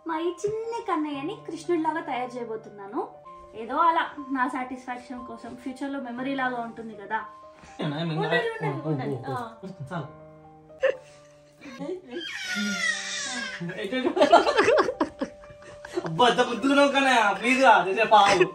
మా ఈ చిన్ని కన్నయ్యని కృష్ణుడిలాగా తయారు చేయబోతున్నాను ఏదో అలా నా సాటిస్ఫాక్షన్ కోసం ఫ్యూచర్లో మెమరీ లాగా ఉంటుంది కదా ఉండండి, ఉండండి, ఉండండి. ఆ. అబ్బా ఎంత ముద్దుగా కానీ ప్లీజ్ రా చేసే పావు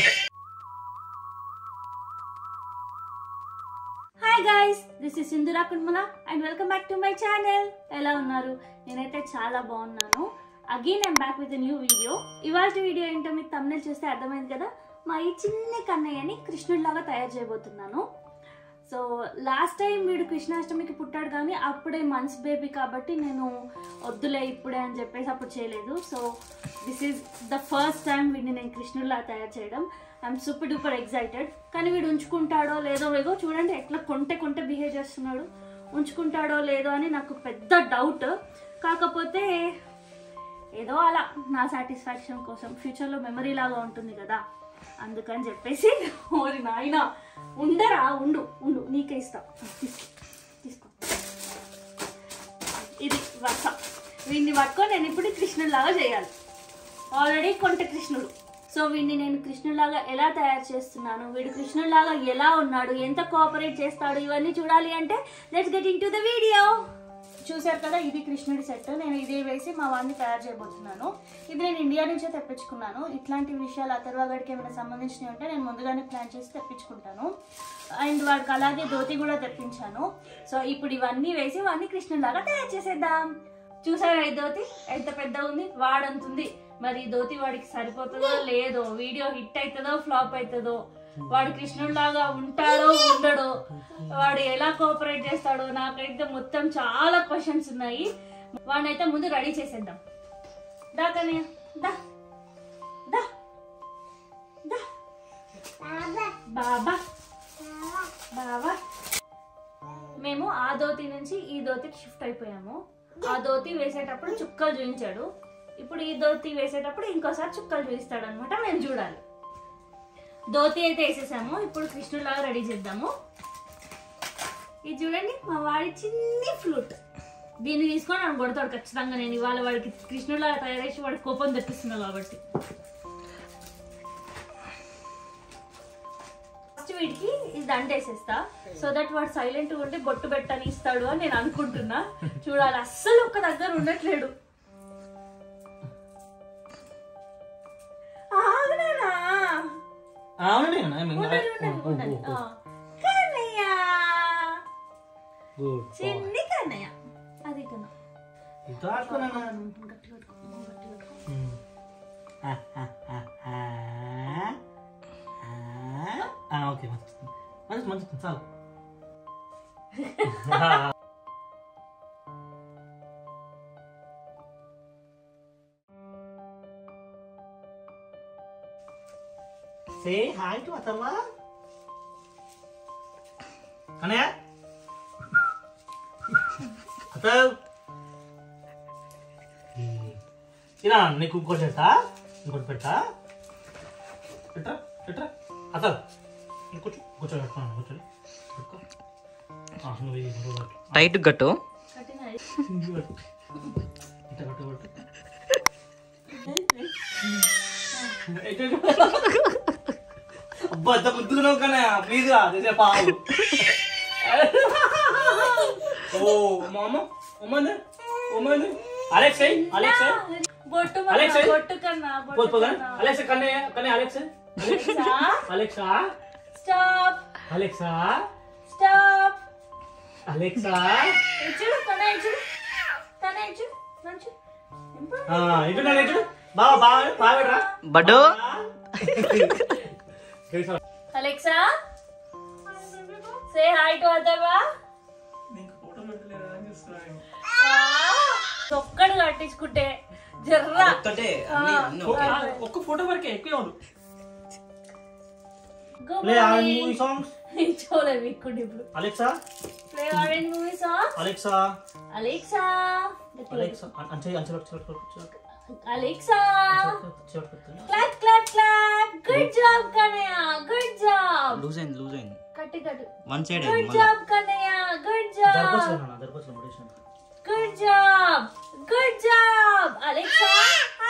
hi guys this is Sindhura Kunmala and welcome back to my channel ఎలా ఉన్నారు నేనైతే చాలా బాగున్నాను again I'm back with new video ఇవాళ వీడియో ఏంటో మీకు తమిళ చూస్తే అర్థమైంది కదా మా ఈ చిన్ని కన్నయ్యని కృష్ణుడిలాగా తయారు చేయబోతున్నాను సో లాస్ట్ టైం వీడు కృష్ణాష్టమికి పుట్టాడు కానీ అప్పుడే మంత్స్ బేబీ కాబట్టి నేను వద్దులే ఇప్పుడే అని చెప్పేసి అప్పుడు చేయలేదు so this is the first time వీడిని నేను కృష్ణుడిలా తయారు చేయడం ఐఎమ్ సూపర్ డూపర్ ఎక్సైటెడ్ కానీ వీడు ఉంచుకుంటాడో లేదో లేదో చూడండి ఎట్లా కొంటే కొంటే బిహేవ్ చేస్తున్నాడు ఉంచుకుంటాడో లేదో అని నాకు పెద్ద డౌట్ కాకపోతే ఏదో అలా నా సాటిస్ఫాక్షన్ కోసం ఫ్యూచర్లో మెమరీ లాగా ఉంటుంది కదా అందుకని చెప్పేసి ఓరి నాయన ఉండరా ఉండు ఉండు నీకే ఇస్తా తీసుకో తీసుకో ఇది వరుస వీడిని పట్టుకొని నేను ఇప్పుడు కృష్ణుడిలాగా చేయాలి ఆల్రెడీ కొంట కృష్ణుడు సో వీడిని నేను కృష్ణుడిలాగా ఎలా తయారు చేస్తున్నాను వీడు కృష్ణుడిలాగా ఎలా ఉన్నాడు ఎంత కోఆపరేట్ చేస్తాడు ఇవన్నీ చూడాలి అంటే let's get into the video చూసారు కదా ఇది కృష్ణుడి సెట్ నేను ఇదే వేసి మా వాడిని తయారు చేయబోతున్నాను ఇది నేను ఇండియా నుంచే తెప్పించుకున్నాను ఇట్లాంటి విషయాలు అతర్వాగడికి ఏమైనా సంబంధించినవి ఉంటే నేను ముందుగానే ప్లాన్ చేసి తెప్పించుకుంటాను అండ్ వాడికి అలాగే ధోతి కూడా తెప్పించాను సో ఇప్పుడు ఇవన్నీ వేసి వాడిని కృష్ణుడిలాగా తయారు చేసేద్దాం చూసారా ఈ ధోతి ఎంత పెద్దగా ఉంది వాడంతుంది మరి ఈ ధోతి వాడికి సరిపోతుందో లేదో వీడియో హిట్ అవుతుందో ఫ్లాప్ అవుతుందో వాడు కృష్ణుడిలాగా ఉంటాడో ఉండడో వాడు ఎలా కోఆపరేట్ చేస్తాడో నాకైతే మొత్తం చాలా క్వశ్చన్స్ ఉన్నాయి వాడినైతే ముందు రెడీ చేసేద్దాం దా కన్నయ్య దా దా దా బాబా బాబా మేము ఆ ధోతి నుంచి ఈ ధోతికి షిఫ్ట్ అయిపోయాము ఆ ధోతి వేసేటప్పుడు చుక్కలు చూపించాడు ఇప్పుడు ఈ ధోతి వేసేటప్పుడు ఇంకోసారి చుక్కలు చూపిస్తాడు అనమాట మేము చూడాలి ధోతి అయితే వేసేసాము ఇప్పుడు కృష్ణులాగా రెడీ చేద్దాము ఇది చూడండి మా వాడి చిన్ని ఫ్లూట్ దీన్ని తీసుకొని నన్ను కొడతాడు ఖచ్చితంగా నేను ఇవాళ వాడికి కృష్ణులాగా తయారు చేసి వాడి కోపం తెప్పిస్తున్నా కాబట్టి ఫస్ట్ వీడికి ఇది దండేసేస్తా సో దట్ వాడు సైలెంట్ ఉండి బొట్టు పెట్టని ఇస్తాడు అని నేను అనుకుంటున్నా చూడాలి అస్సలు ఒక్క దగ్గర ఉండట్లేడు ఆగునానా? అవునండి ఉండండి, ఉండండి, ఉండండి. ఆ. కన్నయ్య గుడ్ చిన్ని కన్నయ్య అది కన్నా ఇటు ఆడుకున్నాను గట్టిగా పట్టుకో, గట్టిగా పట్టుకో. ఓకే మంచి మంచి మంచి చాలు సే హాయ్ టు అతమ్మా అనయ్య అత ఇలా నీకు ఇంకోటి పెట్టా ఇంకోటి పెట్టా పెట్టా పెట్టా అసలు కూర్చో కూర్చో పెట్టుకున్నాను కూర్చోని పెట్టుకో ఆ, నువ్వు ఇది నువ్వు పెట్టు. టైట్ గట్టు కట్టిన నువ్వు పెట్టు. ఇట్ట పెట్టు, పెట్టు. ఇటు, ఇటు. అబ్బా ఎంత ముద్దుగా కానీ ప్లీజ్ రా చేసే పావు ఓ మా అమ్మ ఉమ్మంది ఉమ్మంది అలెక్స్ అలెక్స్ బొట్టు అలెక్స్ కన్నా, ఏ? బొట్టు కన్నా పోదు బొట్టు పోదా కన్నా. అలెక్స్ కన్నే కన్నే Alex Alexa Alexa stop Alexa stop Alexa ఇచ్చుడు తన ఇచ్చుడు తన ఇచ్చుడు మంచు ఆ, ఇటు నన్ను ఇటు బాగా బాగా బాగా రా బడ్డు Alexa say hi to Atharva ఒక్కడు కట్టించుకుంటే జర్రా ఒక్కటే ఆ, ఒక్క ఫోటో వరకే ఎక్కువ ఉండు Good play orange morning. Movie songs చూడలే వీక్కుండి ఇప్పుడు Alexa play orange movie song Alexa Alexa Alexa అంచే అంచే పట్టు పట్టు అలెక్సా చివరి పట్టు clap clap clap good job Kannayya good job loose అయింది లూజ్ అయింది కట్టి కట్టు వన్ సైడ్ గుడ్ అయింది జాబ్ కన్నయ్య గుడ్ జాబ్ దర్పస్ నాన్న దర్పస్ ముడేషన్ good job good job Alexa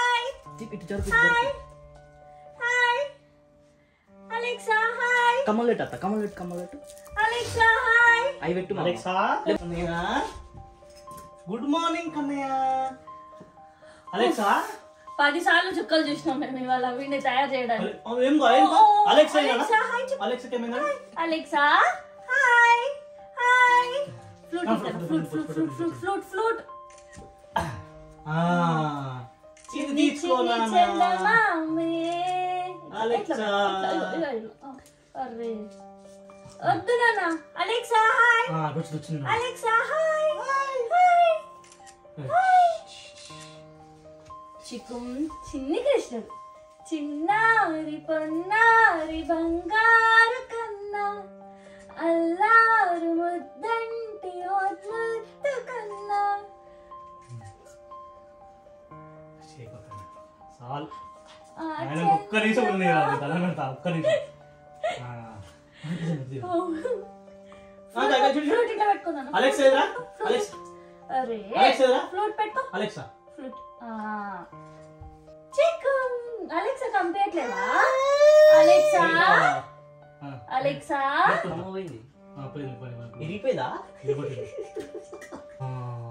ఇటు జరుపు హాయ్ హాయ్ అలెక్సా హాయ్ కమ్మలు పెట్టు అత్త కమ్మలు పెట్టు కమ్మలు పెట్టు అలెక్సా హాయ్ అవి పెట్టు మామ. Alexa Kannayya good morning Kannayya Alexa పది సార్లు చుక్కలు చూసినాం మేము ఇవాళ వీడిని తయారు చేయడానికి అలె- ఏం కాదు, ఏం కాదు. ఓ, ఓ, అలెక్సా అలెక్సా, హాయ్ చెప్పు. అలెక్సా ఏమైందా అలెక్సా హాయ్ హాయ్ ఫ్లూట్ ఆ, ఇస్తాను flute, flute flute, flute flute flute flute ఆ, ఇది తీసుకో నాన్న. చందమామే. అలెక్సా. ఇట్లా, ఇట్లా, ఇట్లా, ఇట్లా. ఆ, అరే వద్దు నాన్న అలెక్సా హాయ్ ఆ, కూర్చో, కూర్చో. అలెక్సా హాయ్ హాయ్ చిక్కుం చిన్ని కృష్ణుడు చిన్నారి పొన్నారి బంగారు కన్నా అల్లారు ముద్దంటి ముద్దు కన్నా చేయకపోతే. చాలు ఆ ఆయన ఒక్క నిమిషం ఉంది కదా తలనంత ఒక్క నిమిషం ఆ. ఆ, దగ్గర చూడు, చూడు. ఫ్లూట్ ఇట్లా పెట్టుకున్నాను అలెక్సా ఎదురా అలెక్సా అరే అలెక్సా ఎదురా ఫ్లూట్ పెట్టుకో అలెక్సా ఫ్లూట్ చిక్కు అలెక్సా కంపేయట్లేదా అలెక్సా ఆ, అలెక్సా కమ్మ పోయింది ఆ, పోయింది, పోయింది, పోయింది. ఇరిగిపోయిందా ఇది కొట్టింది. ఆ,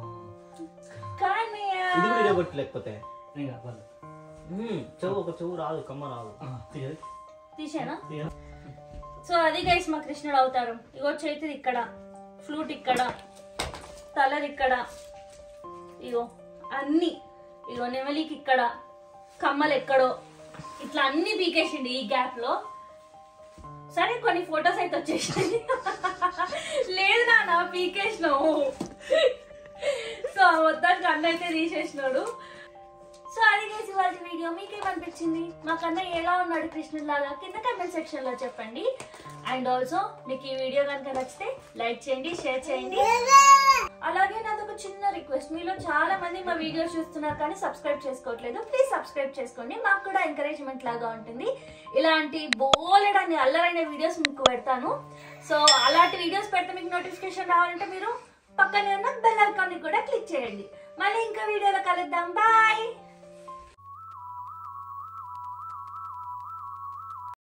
కానీ ఇది కూడా ఇరగొట్టు లేకపోతే ఏం కాదు, పర్లేదు. మ్మ్. చెవు ఒక చెవు రాదు కమ్మ రాదు ఆ, తీయదు, తీసేనా తీయదు. సో అది గైస్ మా కృష్ణుడు అవతారం ఇగో చేతిది ఇక్కడ ఫ్లూట్ ఇక్కడ తలది ఇక్కడ ఇగో అన్ని ఇగో నెమలికి ఇక్కడ కమ్మలు ఎక్కడో ఇట్లా అన్ని పీకేసిండి ఈ గ్యాప్ లో సరే కొన్ని ఫొటోస్ అయితే వచ్చేసాయి లేదు నాన్న పీకేసినావు సో మొత్తానికి అన్న అయితే తీసేసినాడు సో అది చేసి వాళ్ళ వీడియో మీకేమనిపించింది మా కన్నయ్య ఎలా ఉన్నాడు కృష్ణుడు లాగా కింద కమెంట్ సెక్షన్ లో చెప్పండి అండ్ ఆల్సో మీకు ఈ వీడియో కనుక నచ్చితే లైక్ చేయండి షేర్ చేయండి అలాగే నాది ఒక చిన్న రిక్వెస్ట్ మీలో చాలా మంది మా వీడియోస్ చూస్తున్నారు కానీ సబ్స్క్రైబ్ చేసుకోవట్లేదు ప్లీజ్ సబ్స్క్రైబ్ చేసుకోండి మాకు కూడా ఎంకరేజ్మెంట్ లాగా ఉంటుంది ఇలాంటి బోలెడన్ని అల్లరైన వీడియోస్ మీకు పెడతాను సో అలాంటి వీడియోస్ పెడితే మీకు నోటిఫికేషన్ రావాలంటే మీరు పక్కనే ఉన్న బెల్ ఐకాన్ ని కూడా క్లిక్ చేయండి మళ్ళీ ఇంకా వీడియోలో కలుద్దాం బాయ్